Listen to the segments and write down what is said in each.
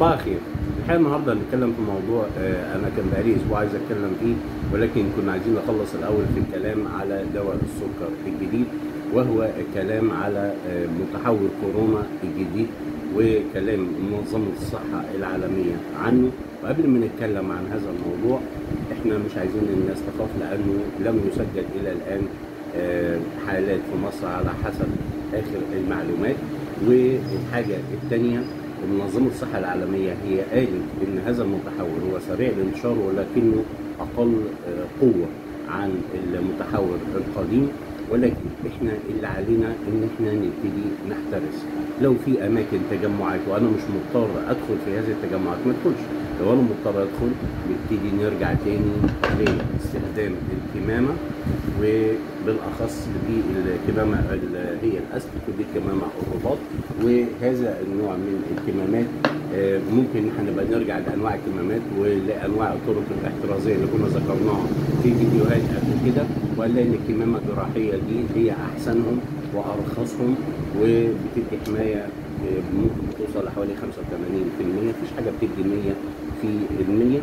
صباح الخير الحقيقه النهارده هنتكلم في موضوع آه، انا كان بقالي اسبوع عايز اتكلم فيه ولكن كنا عايزين نخلص الاول في الكلام على دواء السكر الجديد وهو الكلام على آه، متحول كورونا الجديد وكلام منظمه الصحه العالميه عنه وقبل ما نتكلم عن هذا الموضوع احنا مش عايزين الناس تخاف لانه لم يسجل الى الان آه، حالات في مصر على حسب اخر المعلومات والحاجه الثانيه منظمه الصحه العالميه هي قالت ان هذا المتحول هو سريع الانتشار ولكنه اقل آه، قوه عن المتحول القديم ولكن احنا اللي علينا ان احنا نبتدي نحترس لو في اماكن تجمعات وانا مش مضطر ادخل في هذه التجمعات ما ادخلش لو انا مضطر ادخل نبتدي نرجع تاني لاستخدام الكمامه وبالاخص دي الكمامه اللي هي الاستك ودي الكمامه الرباط وهذا النوع من الكمامات آه، ممكن هنبقى نرجع لانواع الكمامات ولانواع الطرق الاحترازيه اللي كنا ذكرناها في فيديوهات قبل كده وهنلاقي ان الكمامه الجراحيه دي هي احسنهم وارخصهم وبتدي حمايه آه، ممكن توصل لحوالي 85% مفيش حاجه بتدي 100 في المية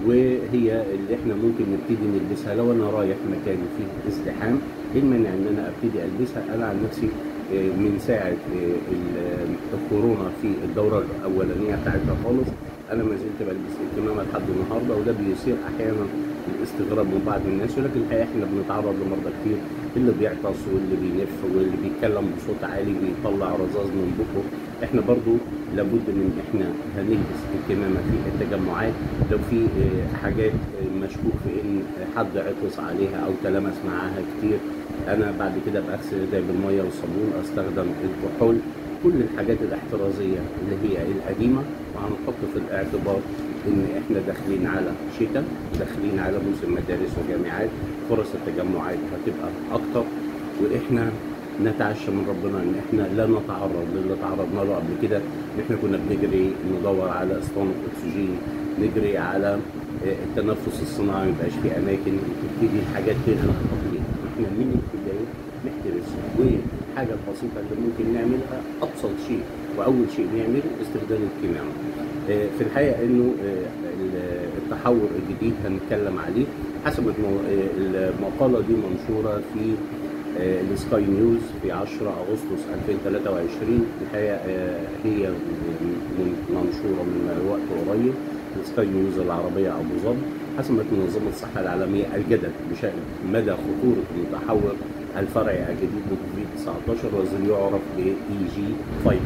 وهي اللي احنا ممكن نبتدي نلبسها لو انا رايح مكان فيه ازدحام ايه المانع ان انا ابتدي البسها انا عن نفسي آه، من ساعه آه، ال- الكورونا في الدوره الاولانيه بتاعتها خالص انا ما زلت بلبس الكمامه لحد النهارده وده بيصير احيانا الاستغراب من بعض الناس ولكن الحقيقه احنا بنتعرض لمرضى كتير اللي بيعطس واللي بينف واللي بيتكلم بصوت عالي بيطلع رذاذ من بقه احنا برضو لابد من احنا هنلبس الكمامه في التجمعات لو في آه، حاجات آه، مشكوك في ان حد عطس عليها او تلمس معاها كتير انا بعد كده بغسل ايدي بالميه والصابون استخدم الكحول كل الحاجات الاحترازيه اللي هي القديمه وهنحط في الاعتبار ان احنا داخلين على شتاء داخلين على موسم مدارس وجامعات فرص التجمعات هتبقى اكتر واحنا نتعشى من ربنا ان احنا لا نتعرض للي تعرضنا له قبل كده ان احنا كنا بنجري ندور على اسطوانه اكسجين نجري على آه، التنفس الصناعي ما يبقاش في اماكن تبتدي الحاجات تغلى خطير احنا من البدايه نحترس والحاجه البسيطه اللي ممكن نعملها ابسط شيء واول شيء نعمله استخدام الكمامه آه، في الحقيقه انه آه، ال- التحور الجديد هنتكلم عليه حسب المو- آه، المقاله دي منشوره في آه، السكاي نيوز في 10 اغسطس 2023 الحقيقه آه، هي من- منشوره من وقت قريب السكاي نيوز العربيه ابو ظبي حسمت منظمه الصحه العالميه الجدل بشان مدى خطوره المتحور الفرعي الجديد لكوفيد 19 والذي يعرف ب اي جي 5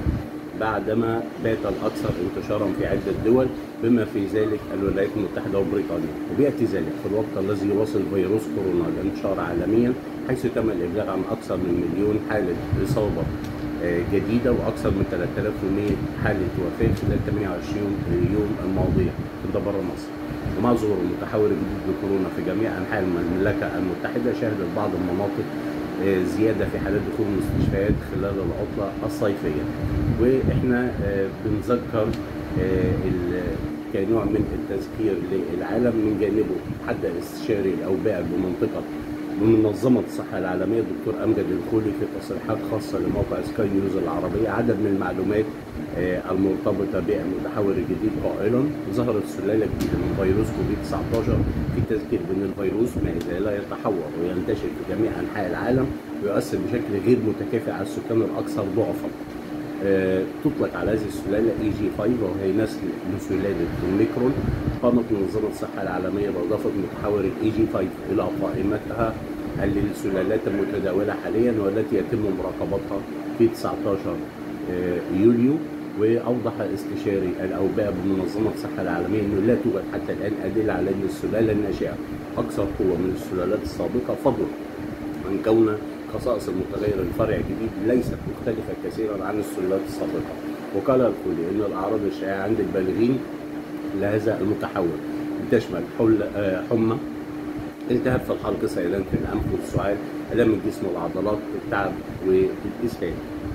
بعدما بات الاكثر انتشارا في عده دول بما في ذلك الولايات المتحده وبريطانيا وبياتي ذلك في الوقت الذي يواصل فيروس كورونا الانتشار عالميا حيث تم الابلاغ عن اكثر من مليون حاله اصابه آه، جديده واكثر من 3100 حاله وفاه خلال 28 يوم الماضيه ده بره مصر ومع ظهور المتحور الجديد لكورونا في جميع انحاء المملكه المتحده شهدت بعض المناطق آه، زياده في حالات دخول المستشفيات خلال العطله الصيفيه واحنا آه، بنذكر آه، ال- كنوع من التذكير للعالم من جانبه حد استشاري الاوبئه بمنطقه بمنظمة الصحة العالمية الدكتور أمجد الخولي في تصريحات خاصة لموقع سكاي نيوز العربية عدد من المعلومات آه، المرتبطة بالمتحور الجديد قائلا ظهرت سلالة جديدة من فيروس كوفيد 19 في تذكير بأن الفيروس ما زال يتحور وينتشر في جميع أنحاء العالم ويؤثر بشكل غير متكافئ على السكان الأكثر ضعفا. آه، تطلق على هذه السلالة اي جي 5 وهي نسل لسلالة الميكرون قامت منظمة الصحة العالمية بإضافة متحور الاي جي 5 إلى قائمتها للسلالات المتداولة حاليا والتي يتم مراقبتها في 19 آه، يوليو واوضح استشاري الاوبئه بمنظمه الصحه العالميه انه لا توجد حتى الان ادله على ان السلاله الناشئه اكثر قوه من السلالات السابقه فضلا عن كون خصائص المتغير الفرعي الجديد ليست مختلفة كثيرا عن السلالات السابقة وقال الخولي أن الأعراض الشائعة عند البالغين لهذا المتحول بتشمل حل آه، حمى التهاب في الحلق سيلان في الأنف والسعال ألم الجسم والعضلات التعب والإسهال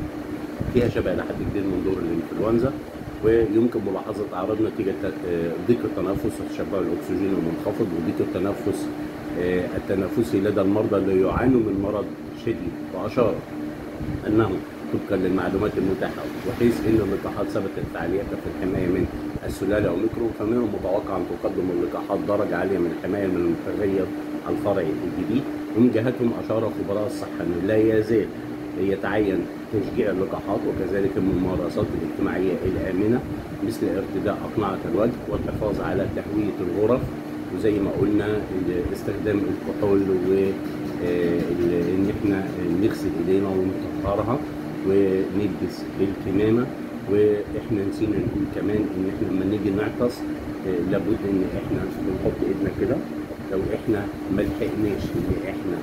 فيها شبه لحد كبير من دور الانفلونزا ويمكن ملاحظة أعراض نتيجة آه، ضيق التنفس وتشبع الأكسجين المنخفض وضيق التنفس آه، التنفسي لدى المرضى اللي يعانوا من مرض شديد وأشار أنه طبقا للمعلومات المتاحة وحيث أن اللقاحات ثبتت فعاليتها في الحماية من السلاله اوميكرون فمن المتوقع ان تقدم اللقاحات درجه عاليه من الحمايه من المتغير الفرعي الجديد ومن جهتهم اشار خبراء الصحه انه لا يزال يتعين تشجيع اللقاحات وكذلك الممارسات الاجتماعيه الامنه مثل ارتداء اقنعه الوجه والحفاظ على تهويه الغرف وزي ما قلنا استخدام الكحول و ان احنا نغسل ايدينا ونطهرها ونلبس الكمامه واحنا نسينا نقول كمان ان احنا لما نيجي نعطس لابد ان احنا بنحط ايدنا كده لو احنا ما لحقناش ان احنا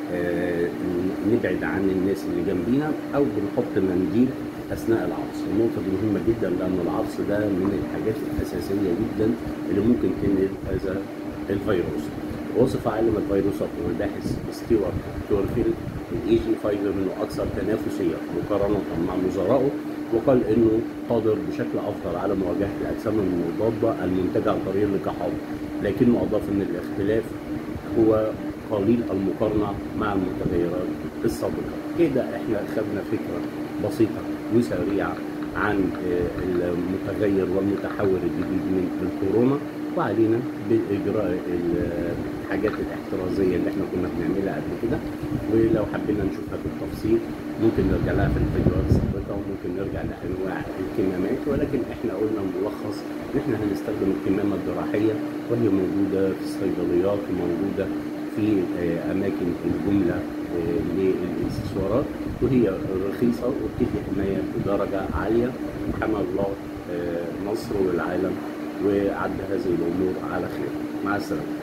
نبعد عن الناس اللي جنبينا او بنحط منديل اثناء العطس النقطه دي مهمه جدا لان العطس ده من الحاجات الاساسيه جدا اللي ممكن تنقل هذا الفيروس وصف عالم الفيروسات والباحث ستيوارت تورفيلد الاي جي 5 انه اكثر تنافسيه مقارنه مع نظرائه وقال انه قادر بشكل افضل على مواجهه الاجسام المضاده المنتجه عن طريق اللقاحات لكنه اضاف ان الاختلاف هو قليل المقارنه مع المتغيرات السابقه كده احنا خدنا فكره بسيطه وسريعه عن المتغير والمتحور الجديد من الكورونا وعلينا باجراء الحاجات الاحترازيه اللي احنا كنا بنعملها قبل كده ولو حبينا نشوفها بالتفصيل ممكن نرجع لها في الفيديوهات السابقه وممكن نرجع لانواع الكمامات ولكن احنا قلنا ملخص ان احنا هنستخدم الكمامه الجراحيه وهي موجوده في الصيدليات وموجوده في اماكن الجمله للاكسسوارات وهي رخيصه وبتدي حمايه بدرجه عاليه حمى الله مصر والعالم وعد هذه الامور على خير مع السلامه